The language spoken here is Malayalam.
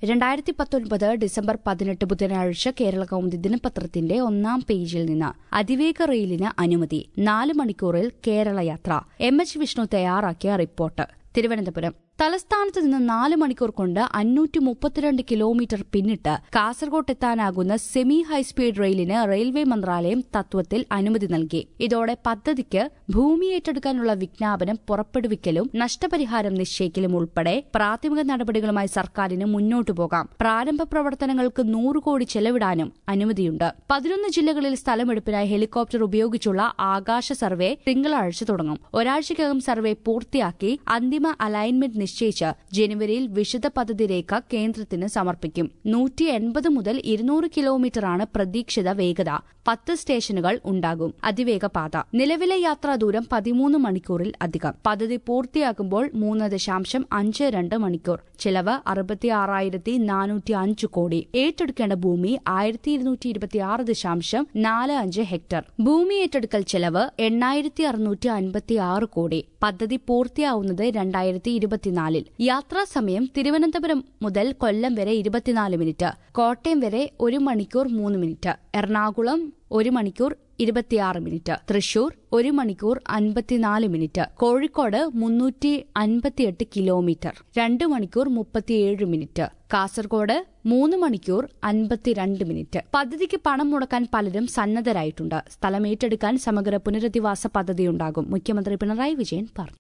രണ്ടായിരത്തി പത്തൊൻപത് ഡിസംബർ പതിനെട്ട് ബുധനാഴ്ച കേരള കൗമുദി ദിനപത്രത്തിന്റെ ഒന്നാം പേജിൽ നിന്ന് അതിവേഗ റെയിലിന് അനുമതി നാല് മണിക്കൂറിൽ കേരള യാത്ര എം എച്ച് വിഷ്ണു തയ്യാറാക്കിയ റിപ്പോർട്ട് തിരുവനന്തപുരം തലസ്ഥാനത്ത് നിന്ന് നാല് മണിക്കൂർ കൊണ്ട് അഞ്ഞൂറ്റി മുപ്പത്തിരണ്ട് കിലോമീറ്റർ പിന്നിട്ട് കാസർകോട്ട് എത്താനാകുന്ന സെമി ഹൈസ്പീഡ് റെയിലിന് റെയിൽവേ മന്ത്രാലയം തത്വത്തിൽ അനുമതി നൽകി ഇതോടെ പദ്ധതിക്ക് ഭൂമി ഏറ്റെടുക്കാനുള്ള വിജ്ഞാപനം പുറപ്പെടുവിക്കലും നഷ്ടപരിഹാരം നിശ്ചയിക്കലും ഉൾപ്പെടെ പ്രാഥമിക നടപടികളുമായി സർക്കാരിന് മുന്നോട്ടു പോകാം പ്രാരംഭ പ്രവർത്തനങ്ങൾക്ക് നൂറ് കോടി ചെലവിടാനും അനുമതിയുണ്ട് പതിനൊന്ന് ജില്ലകളിൽ സ്ഥലമെടുപ്പിനായി ഹെലികോപ്റ്റർ ഉപയോഗിച്ചുള്ള ആകാശ സർവേ തിങ്കളാഴ്ച തുടങ്ങും ഒരാഴ്ചയ്ക്കകം സർവേ പൂർത്തിയാക്കി അന്തിമ അലൈൻമെന്റ് നിശ്ചയിച്ച് ജനുവരിയിൽ വിശദ പദ്ധതി രേഖ കേന്ദ്രത്തിന് സമർപ്പിക്കും നൂറ്റി എൺപത് മുതൽ ഇരുന്നൂറ് കിലോമീറ്ററാണ് പ്രതീക്ഷിത വേഗത പത്ത് സ്റ്റേഷനുകൾ ഉണ്ടാകും അതിവേഗ പാത നിലവിലെ യാത്രാ ദൂരം പതിമൂന്ന് മണിക്കൂറിൽ അധികം പദ്ധതി പൂർത്തിയാക്കുമ്പോൾ മൂന്ന് ദശാംശം അഞ്ച് രണ്ട് മണിക്കൂർ ചിലവ് അറുപത്തിയാറായിരത്തി നാനൂറ്റി അഞ്ച് കോടി ഏറ്റെടുക്കേണ്ട ഭൂമി ആയിരത്തി ഇരുന്നൂറ്റി ഇരുപത്തിയാറ് ദശാംശം നാല് അഞ്ച് ഹെക്ടർ ഭൂമി ഏറ്റെടുക്കൽ ചെലവ് എണ്ണായിരത്തി അറുന്നൂറ്റി അൻപത്തി ആറ് കോടി പദ്ധതി പൂർത്തിയാവുന്നത് രണ്ടായിരത്തി ഇരുപത്തിനാലിൽ യാത്രാ സമയം തിരുവനന്തപുരം മുതൽ കൊല്ലം വരെ ഇരുപത്തിനാല് മിനിറ്റ് കോട്ടയം വരെ ഒരു മണിക്കൂർ മൂന്ന് മിനിറ്റ് എറണാകുളം ഒരു മണിക്കൂർ ഇരുപത്തിയാറ് മിനിറ്റ് തൃശൂർ ഒരു മണിക്കൂർ അൻപത്തിനാല് മിനിറ്റ് കോഴിക്കോട് മുന്നൂറ്റി അൻപത്തിയെട്ട് കിലോമീറ്റർ രണ്ട് മണിക്കൂർ മുപ്പത്തിയേഴ് മിനിറ്റ് കാസർഗോഡ് മൂന്ന് മണിക്കൂർ അൻപത്തിരണ്ട് മിനിറ്റ് പദ്ധതിക്ക് പണം മുടക്കാൻ പലരും സന്നദ്ധരായിട്ടുണ്ട് സ്ഥലം ഏറ്റെടുക്കാൻ സമഗ്ര പുനരധിവാസ പദ്ധതിയുണ്ടാകും മുഖ്യമന്ത്രി പിണറായി വിജയൻ പറഞ്ഞു